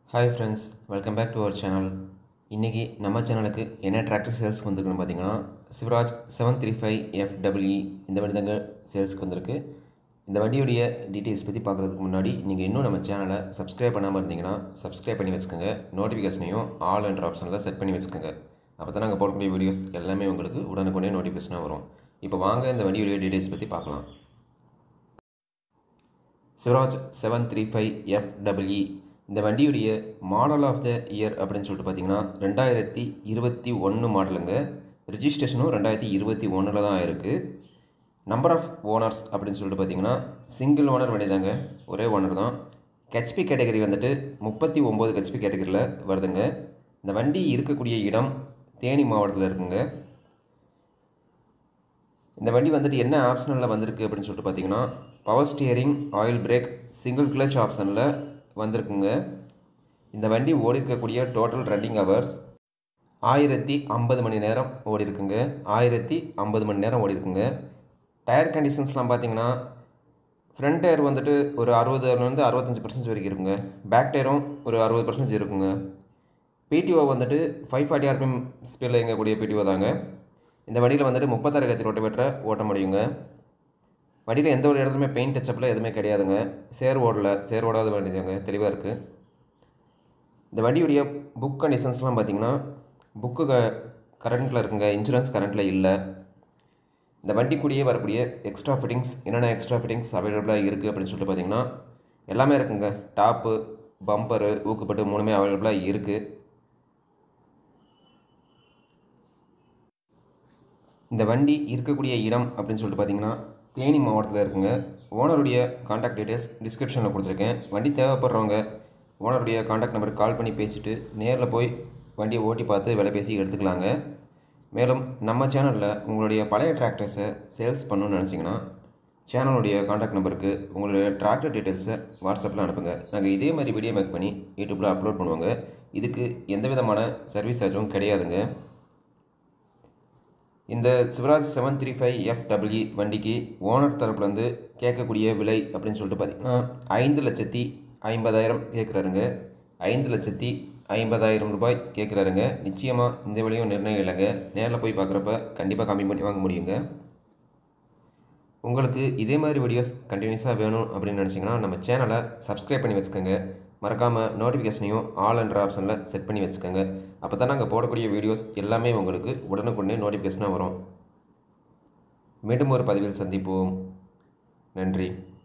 hi friends welcome back to our channel இன்றைக்கி நம்ம சேனலுக்கு என்ன டிராக்டர் சேல்ஸ்க்கு வந்திருக்குன்னு பார்த்தீங்கன்னா Swaraj seven three five F double E இந்த வண்டி தாங்க சேல்ஸ்க்கு வந்திருக்கு இந்த வண்டியுடைய டீட்டெயில்ஸ் பற்றி பார்க்குறதுக்கு முன்னாடி நீங்கள் இன்னும் நம்ம சேனலை சப்ஸ்கிரைப் பண்ணாமல் இருந்தீங்கன்னா சப்ஸ்கிரைப் பண்ணி வச்சுக்கோங்க நோட்டிஃபிகேஷனையும் ஆல் என்ற ஆப்ஷனில் செட் பண்ணி வச்சுக்கோங்க அப்போ தான் நாங்கள் போடக்கூடிய வீடியோஸ் எல்லாமே உங்களுக்கு உடனுக்குடனே நோட்டிஃபிகேஷனாக வரும் இப்போ வாங்க இந்த வண்டியுடைய டீட்டெயில்ஸ் பற்றி பார்க்கலாம் Swaraj seven three five F double E இந்த வண்டியுடைய மாடல் ஆஃப் த இயர் அப்படின்னு சொல்லிட்டு பார்த்தீங்கன்னா ரெண்டாயிரத்தி இருபத்தி ஒன்று மாடலுங்க ரிஜிஸ்ட்ரேஷனும் ரெண்டாயிரத்தி இருபத்தி ஒன்றில் தான் இருக்குது நம்பர் ஆஃப் ஓனர்ஸ் அப்படின்னு சொல்லிட்டு பார்த்தீங்கன்னா சிங்கிள் ஓனர் வண்டி தாங்க ஒரே ஓனர் தான் ஹெச்பி கேட்டகரி வந்துட்டு முப்பத்தி ஒம்பது ஹெச்பி கேட்டகரியில் வருதுங்க இந்த வண்டி இருக்கக்கூடிய இடம் தேனி மாவட்டத்தில் இருக்குங்க இந்த வண்டி வந்துட்டு என்ன ஆப்ஷனில் வந்திருக்கு அப்படின்னு சொல்லிட்டு பார்த்தீங்கன்னா power steering oil brake single clutch ஆப்ஷனில் வந்திருக்குங்க இந்த வண்டி ஓடி இருக்கக்கூடிய டோட்டல் ரன்னிங் ஹவர்ஸ் ஆயிரத்தி ஐம்பது மணி நேரம் ஓடி இருக்குங்க ஆயிரத்தி ஐம்பது மணி நேரம் ஓடி இருக்குங்க டயர் கண்டிஷன்ஸ்லாம் பார்த்தீங்கன்னா ஃப்ரண்ட் டயர் வந்துட்டு ஒரு அறுபதுலேருந்து அறுபத்தஞ்சு பர்சன்டேஜ் வரைக்கும் இருக்குங்க பேக் டயரும் ஒரு அறுபது பர்சன்டேஜ் இருக்குங்க பிடிஓ வந்துட்டு ஃபைவ் ஃபார்ட்டி ஆர்பிஎம் ஸ்பீடில் இயங்கக்கூடிய பிடிஓ தாங்க இந்த வண்டியில் வந்துட்டு முப்பத்தாறு கத்தி ரோட்டோமீட்டரை ஓட்ட முடியுங்க வண்டியில் எந்த ஒரு இடத்துலையுமே பெயிண்ட் டச்சப்பில் எதுவுமே கிடையாதுங்க சேர் ஓடல சேர் ஓடாத வண்டிதாங்க தெளிவாக இருக்குது இந்த வண்டியுடைய புக் கண்டிஷன்ஸ்லாம் பார்த்தீங்கன்னா புக்கு க கரண்ட்டில் இருக்குங்க இன்சூரன்ஸ் கரண்ட்டில் இல்லை இந்த வண்டி கூடயே வரக்கூடிய எக்ஸ்ட்ரா ஃபிட்டிங்ஸ் என்னென்ன எக்ஸ்ட்ரா ஃபிட்டிங்ஸ் அவைலபிளாக இருக்குது அப்படின்னு சொல்லிட்டு பார்த்தீங்கன்னா எல்லாமே இருக்குங்க டாப்பு பம்பரு ஊக்குப்பட்டு மூணுமே அவைலபிளாக இருக்குது இந்த வண்டி இருக்கக்கூடிய இடம் அப்படின்னு சொல்லிட்டு பார்த்தீங்கன்னா தேனி மாவட்டத்தில் இருக்குங்க ஓனருடைய காண்டாக்ட் டீட்டெயில்ஸ் டிஸ்கிரிப்ஷனில் கொடுத்துருக்கேன் வண்டி தேவைப்படுறவங்க ஓனருடைய காண்டாக்ட் நம்பருக்கு கால் பண்ணி பேசிவிட்டு நேரில் போய் வண்டியை ஓட்டி பார்த்து விலை பேசி எடுத்துக்கலாங்க மேலும் நம்ம சேனலில் உங்களுடைய பழைய டிராக்டர்ஸை சேல்ஸ் பண்ணணும்னு நினச்சிங்கன்னா சேனலுடைய காண்டாக்ட் நம்பருக்கு உங்களுடைய டிராக்டர் டீட்டெயில்ஸை வாட்ஸ்அப்பில் அனுப்புங்க நாங்கள் இதே மாதிரி வீடியோ மேக் பண்ணி யூடியூப்பில் அப்லோட் பண்ணுவோங்க இதுக்கு எந்த விதமான சர்வீஸ் சார்ஜும் கிடையாதுங்க இந்த Swaraj seven three five F double E வண்டிக்கு ஓனர் தரப்புலேருந்து கேட்கக்கூடிய விலை அப்படின்னு சொல்லிட்டு பார்த்தீங்கன்னா ஐந்து லட்சத்தி ஐம்பதாயிரம் கேட்குறாருங்க ஐந்து லட்சத்தி ஐம்பதாயிரம் ரூபாய் கேட்குறாருங்க நிச்சயமாக இந்த விலையும் நிர்ணயம் இல்லைங்க நேரில் போய் பார்க்குறப்ப கண்டிப்பாக கம்மி பண்ணி வாங்க முடியுங்க உங்களுக்கு இதே மாதிரி வீடியோஸ் கண்டினியூஸாக வேணும் அப்படின்னு நினச்சிங்கன்னா நம்ம சேனலை சப்ஸ்கிரைப் பண்ணி வச்சுக்கோங்க மறக்காமல் நோட்டிஃபிகேஷனையும் ஆல் என்ற ஆப்ஷனில் செட் பண்ணி வச்சுக்கோங்க அப்போ தான் நாங்கள் போடக்கூடிய வீடியோஸ் எல்லாமே உங்களுக்கு உடனுக்குடனே நோட்டிஃபிகேஷனாக வரும் மீண்டும் ஒரு பதிவில் சந்திப்போம் நன்றி